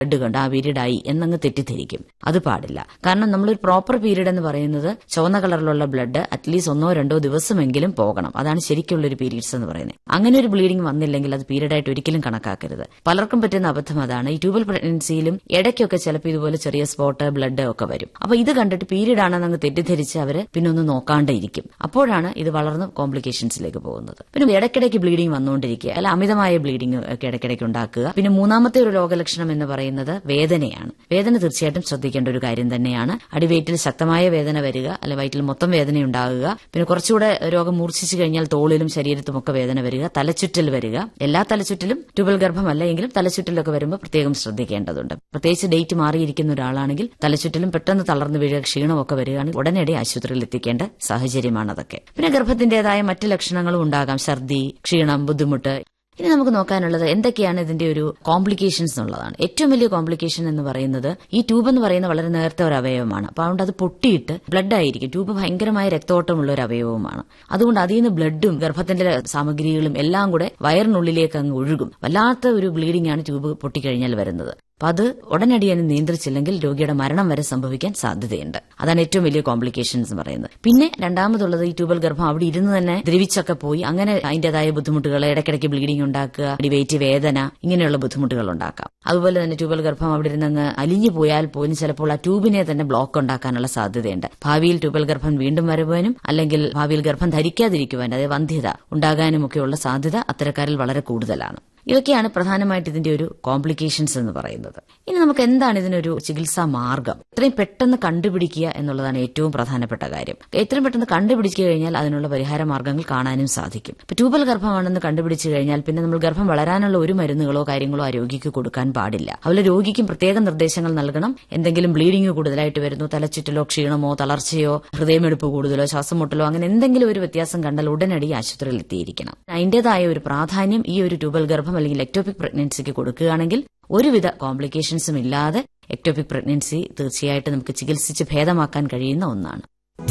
blood കണ്ട് ആ period ആയി എന്നങ്ങ് തെറ്റിദ്ധരിക്കും അത് പാടില്ല കാരണം നമ്മളൊരു പ്രോപ്പർ പീരീഡ് എന്ന് പറയുന്നത് ചുവന്ന കളറിലുള്ള ബ്ലഡ് അറ്റ്ലീസ്റ്റ് ഒന്നോ രണ്ടോ ദിവസമെങ്കിലും പോകണം അതാണ് ശരിക്കുള്ള ഒരു പീരീഡ്സ് എന്ന് പറയുന്നത് അങ്ങനെ ഒരു ബ്ലീഡിംഗ് വന്നില്ലെങ്കിൽ അത് പീരീഡ് ആയിട്ട് ഒരിക്കലും കണക്കാക്കരുത് പലർക്കും പറ്റുന്ന അബദ്ധം അതാണ് ഈ ട്യൂബൽ പ്രഗ്നൻസിയിലും ഇടയ്ക്കൊക്കെ ചിലപ്പോൾ ഇതുപോലെ ചെറിയ സ്പോട്ട് ബ്ലഡ് ഒക്കെ വരും അപ്പൊ ഇത് കണ്ടിട്ട് പീരീഡ് ആണെന്ന് അങ്ങ് തെറ്റിദ്ധരിച്ച് അവര് പിന്നെ ഒന്ന് നോക്കാണ്ടിരിക്കും അപ്പോഴാണ് ഇത് വളർന്ന് കോംപ്ലിക്കേഷൻസിലേക്ക് പോകുന്നത് പിന്നെ ഇടയ്ക്കിടയ്ക്ക് ബ്ലീഡിംഗ് വന്നുകൊണ്ടിരിക്കുക അല്ല അമിതമായ ബ്ലീഡിംഗ് ഒക്കെ ഇടയ്ക്കിടയ്ക്ക് ഉണ്ടാക്കുക പിന്നെ മൂന്നാമത്തെ ഒരു രോഗലക്ഷണം എന്ന് പറയുന്നത് വേദനയാണ് വേദന തീർച്ചയായിട്ടും ശ്രദ്ധിക്കേണ്ട ഒരു കാര്യം തന്നെയാണ് അടിവയറ്റിൽ ശക്തമായ വേദന വരിക അല്ലെ വയറ്റിൽ മൊത്തം വേദന ഉണ്ടാകുക പിന്നെ കുറച്ചുകൂടെ രോഗം മൂർച്ഛിച്ചു കഴിഞ്ഞാൽ തോളിലും ശരീരത്തും ഒക്കെ വേദന വരിക തലച്ചുറ്റൽ വരിക എല്ലാ തലച്ചുറ്റലും ട്യൂബൽ ഗർഭമല്ല എങ്കിലും തലച്ചുറ്റലൊക്കെ വരുമ്പോൾ പ്രത്യേകം ശ്രദ്ധിക്കേണ്ടതുണ്ട് പ്രത്യേകിച്ച് ഡേറ്റ് മാറിയിരിക്കുന്ന ഒരാളാണെങ്കിൽ തലച്ചുറ്റലും പെട്ടെന്ന് തളർന്നു വീഴുക ക്ഷീണമൊക്കെ വരികയാണെങ്കിൽ ഉടനടി ആശുപത്രിയിൽ എത്തിക്കേണ്ട സാഹചര്യമാണ് അതൊക്കെ പിന്നെ ഗർഭത്തിന്റേതായ മറ്റ് ലക്ഷണങ്ങളും ഉണ്ടാകാം ഛർദി ക്ഷീണം ബുദ്ധിമുട്ട് ഇനി നമുക്ക് നോക്കാനുള്ളത് എന്തൊക്കെയാണ് ഇതിന്റെ ഒരു കോംപ്ലിക്കേഷൻസ് എന്നുള്ളതാണ് ഏറ്റവും വലിയ കോംപ്ലിക്കേഷൻ എന്ന് പറയുന്നത് ഈ ട്യൂബ് എന്ന് പറയുന്ന വളരെ നേരത്തെ ഒരു അവയവമാണ് അപ്പൊ അതുകൊണ്ട് അത് പൊട്ടിയിട്ട് ബ്ലഡ് ആയിരിക്കും ട്യൂബ് ഭയങ്കരമായ രക്തോട്ടമുള്ള ഒരു അവയവമാണ് അതുകൊണ്ട് അതിൽ നിന്ന് ബ്ലഡും ഗർഭത്തിന്റെ സാമഗ്രികളും എല്ലാം കൂടെ വയറിനുള്ളിലേക്ക് അങ്ങ് ഒഴുകും വല്ലാത്ത ഒരു ബ്ലീഡിംഗ് ആണ് ട്യൂബ് പൊട്ടിക്കഴിഞ്ഞാൽ വരുന്നത് അപ്പൊ അത് ഉടനടി അതിനെ നിയന്ത്രിച്ചില്ലെങ്കിൽ രോഗിയുടെ മരണം വരെ സംഭവിക്കാൻ സാധ്യതയുണ്ട് അതാണ് ഏറ്റവും വലിയ കോംപ്ലിക്കേഷൻസ് എന്ന് പറയുന്നത് പിന്നെ രണ്ടാമതുള്ളത് ഈ ട്യൂബൽ ഗർഭം അവിടെ ഇരുന്ന് തന്നെ ദ്രവിച്ചൊക്കെ പോയി അങ്ങനെ അതിന്റേതായ ബുദ്ധിമുട്ടുകൾ ഇടയ്ക്കിടയ്ക്ക് ബ്ലീഡിംഗ് ഉണ്ടാക്കുക അടിവയറ്റ് വേദന ഇങ്ങനെയുള്ള ബുദ്ധിമുട്ടുകൾ ഉണ്ടാക്കാം അതുപോലെ തന്നെ ട്യൂബൽ ഗർഭം അവിടെ ഇരുന്നങ്ങ് അലിഞ്ഞു പോയാൽ പോലും ചിലപ്പോൾ ആ ട്യൂബിനെ തന്നെ ബ്ലോക്ക് ഉണ്ടാക്കാനുള്ള സാധ്യതയുണ്ട് ഭാവിയിൽ ട്യൂബൽ ഗർഭം വീണ്ടും വരുവാനും അല്ലെങ്കിൽ ഭാവിയിൽ ഗർഭം ധരിക്കാതിരിക്കുവാനും അതായത് വന്ധ്യത ഉണ്ടാകാനുമൊക്കെയുള്ള സാധ്യത അത്തരക്കാരിൽ വളരെ കൂടുതലാണ് ഇതൊക്കെയാണ് പ്രധാനമായിട്ട് ഇതിന്റെ ഒരു കോംപ്ലിക്കേഷൻസ് എന്ന് പറയുന്നത് ഇനി നമുക്ക് എന്താണ് ഇതിനൊരു ചികിത്സാ മാർഗം എത്രയും പെട്ടെന്ന് കണ്ടുപിടിക്കുക എന്നുള്ളതാണ് ഏറ്റവും പ്രധാനപ്പെട്ട കാര്യം എത്രയും പെട്ടെന്ന് കണ്ടുപിടിച്ചു കഴിഞ്ഞാൽ അതിനുള്ള പരിഹാര മാർഗ്ഗങ്ങൾ കാണാനും സാധിക്കും ഇപ്പൊ ട്യൂബൽ ഗർഭമാണെന്ന് കണ്ടുപിടിച്ചു കഴിഞ്ഞാൽ പിന്നെ നമ്മൾ ഗർഭം വളരാനുള്ള ഒരു മരുന്നുകളോ കാര്യങ്ങളോ ആ രോഗിക്ക് കൊടുക്കാൻ പാടില്ല അതുപോലെ രോഗിക്കും പ്രത്യേക നിർദ്ദേശങ്ങൾ നൽകണം എന്തെങ്കിലും ബ്ലീഡിംഗ് കൂടുതലായിട്ട് വരുന്നു തലച്ചുറ്റലോ ക്ഷീണമോ തളർച്ചയോ ഹൃദയമെടുപ്പ് കൂടുതലോ ശ്വാസം മുട്ടലോ അങ്ങനെ എന്തെങ്കിലും ഒരു വ്യത്യാസം കണ്ടാൽ ഉടനടി ആശുപത്രിയിൽ എത്തിയിരിക്കണം അതിന്റേതായ ഒരു പ്രാധാന്യം ഈ ഒരു ട്യൂബൽ ഗർഭം അല്ലെങ്കിൽ എക്ടോപിക് പ്രഗ്നൻസിക്ക് കൊടുക്കുകയാണെങ്കിൽ ഒരുവിധ കോംപ്ലിക്കേഷൻസും ഇല്ലാതെ എക്ടോപിക് പ്രഗ്നൻസി തീർച്ചയായിട്ടും നമുക്ക് ചികിത്സിച്ച് ഭേദമാക്കാൻ കഴിയുന്ന ഒന്നാണ്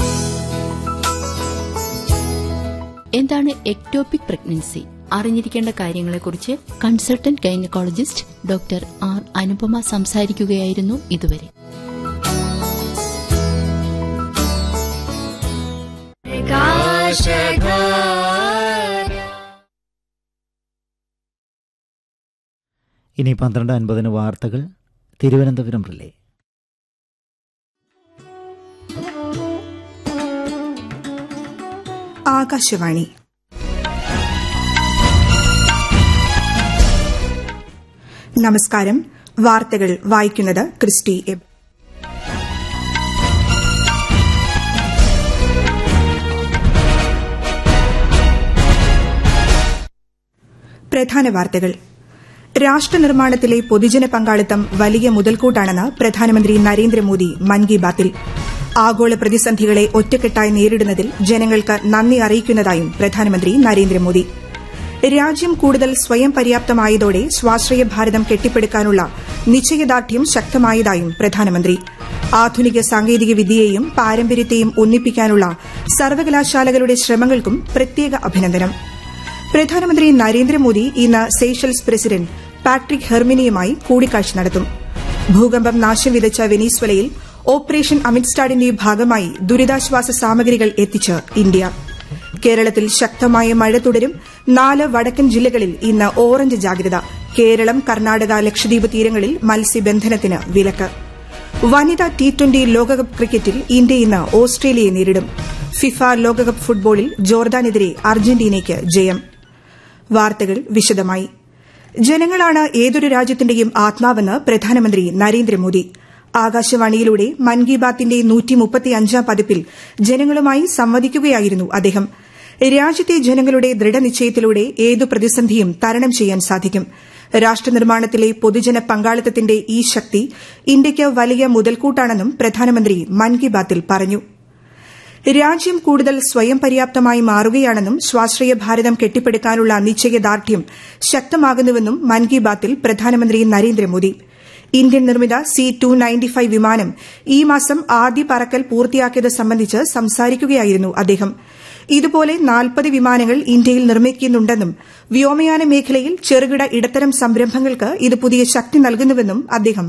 എന്താണ് എക്ടോപിക് പ്രഗ്നൻസി അറിഞ്ഞിരിക്കേണ്ട കാര്യങ്ങളെക്കുറിച്ച് consultant gynaecologist doctor R Anupama സംസാരിക്കുകയായിരുന്നു ഇതുവരെ ഇനി പന്ത്രണ്ട് അൻപതിന് വാർത്തകൾ തിരുവനന്തപുരം റിലേ ആകാശവാണി നമസ്കാരം വാർത്തകൾ വായിക്കുന്നത് ക്രിസ്റ്റി എബ് പ്രധാന വാർത്തകൾ രാഷ്ട്രനിർമ്മാണത്തിലെ പൊതുജന പങ്കാളിത്തം വലിയ മുതൽക്കൂട്ടാണെന്ന് പ്രധാനമന്ത്രി നരേന്ദ്രമോദി മൻ കി ബാത്തിൽ ആഗോള പ്രതിസന്ധികളെ ഒറ്റക്കെട്ടായി നേരിടുന്നതിൽ ജനങ്ങൾക്ക് നന്ദി അറിയിക്കുന്നതായും പ്രധാനമന്ത്രി നരേന്ദ്രമോദി രാജ്യം കൂടുതൽ സ്വയം പര്യാപ്തമായതോടെ സ്വാശ്രയ ഭാരതം കെട്ടിപ്പടുക്കാനുള്ള നിശ്ചയദാർഢ്യം ശക്തമായതായും പ്രധാനമന്ത്രി ആധുനിക സാങ്കേതിക വിദ്യയെയും പാരമ്പര്യത്തെയും ഒന്നിപ്പിക്കാനുള്ള സർവകലാശാലകളുടെ ശ്രമങ്ങൾക്കും പ്രത്യേക അഭിനന്ദനം പ്രധാനമന്ത്രി നരേന്ദ്രമോദി ഇന്ന് സേഷൽസ് പ്രസിഡന്റ് പാട്രിക് ഹെർമിനിയുമായി കൂടിക്കാഴ്ച നടത്തും ഭൂകമ്പം നാശം വിതച്ച വെനീസ്വലയിൽ ഓപ്പറേഷൻ അമിത്സ്റ്റാഡിന്റെ ഭാഗമായി ദുരിതാശ്വാസ സാമഗ്രികൾ എത്തിച്ച് ഇന്ത്യ കേരളത്തിൽ ശക്തമായ മഴ തുടരും നാല് വടക്കൻ ജില്ലകളിൽ ഇന്ന് ഓറഞ്ച് ജാഗ്രത കേരളം കർണാടക ലക്ഷദ്വീപ് തീരങ്ങളിൽ മത്സ്യബന്ധനത്തിന് വിലക്ക് വനിതാ ടി ട്വന്റി ലോകകപ്പ് ക്രിക്കറ്റിൽ ഇന്ത്യ ഇന്ന് ഓസ്ട്രേലിയയെ നേരിടും ഫിഫ ലോകകപ്പ് ഫുട്ബോളിൽ ജോർദാനെതിരെ അർജന്റീനയ്ക്ക് ജയം വാർത്തകൾ വിശദമായി ജനങ്ങളാണ് ഏതൊരു രാജ്യത്തിന്റെയും ആത്മാവെന്ന് പ്രധാനമന്ത്രി നരേന്ദ്രമോദി ആകാശവാണിയിലൂടെ മൻ കി ബാത്തിന്റെ നൂറ്റിമുപ്പത്തിയഞ്ചാം പതിപ്പിൽ ജനങ്ങളുമായി സംവദിക്കുകയായിരുന്നു അദ്ദേഹം രാജ്യത്തെ ജനങ്ങളുടെ ദൃഢനിശ്ചയത്തിലൂടെ ഏതു പ്രതിസന്ധിയും തരണം ചെയ്യാൻ സാധിക്കും രാഷ്ട്രനിർമ്മാണത്തിലെ പൊതുജന പങ്കാളിത്തത്തിന്റെ ഈ ശക്തി ഇന്ത്യയ്ക്ക് വലിയ മുതൽക്കൂട്ടാണെന്നും പ്രധാനമന്ത്രി മൻ കി ബാത്തിൽ പറഞ്ഞു രാജ്യം കൂടുതൽ സ്വയം പര്യാപ്തമായി മാറുകയാണെന്നും സ്വാശ്രയ ഭാരതം കെട്ടിപ്പടുക്കാനുള്ള നിശ്ചയദാർഢ്യം ശക്തമാകുന്നുവെന്നും മൻ കി ബാത്തിൽ പ്രധാനമന്ത്രി നരേന്ദ്രമോദി ഇന്ത്യൻ നിർമ്മിത സി ടു നയൻറ്റി ഫൈവ് വിമാനം ഈ മാസം ആദ്യ പറക്കൽ പൂർത്തിയാക്കിയത് സംബന്ധിച്ച് സംസാരിക്കുകയായിരുന്നു അദ്ദേഹം ഇതുപോലെ നാൽപ്പത് വിമാനങ്ങൾ ഇന്ത്യയിൽ നിർമ്മിക്കുന്നുണ്ടെന്നും വ്യോമയാന മേഖലയിൽ ചെറുകിട ഇടത്തരം സംരംഭങ്ങൾക്ക് ഇത് പുതിയ ശക്തി നൽകുന്നുവെന്നും അദ്ദേഹം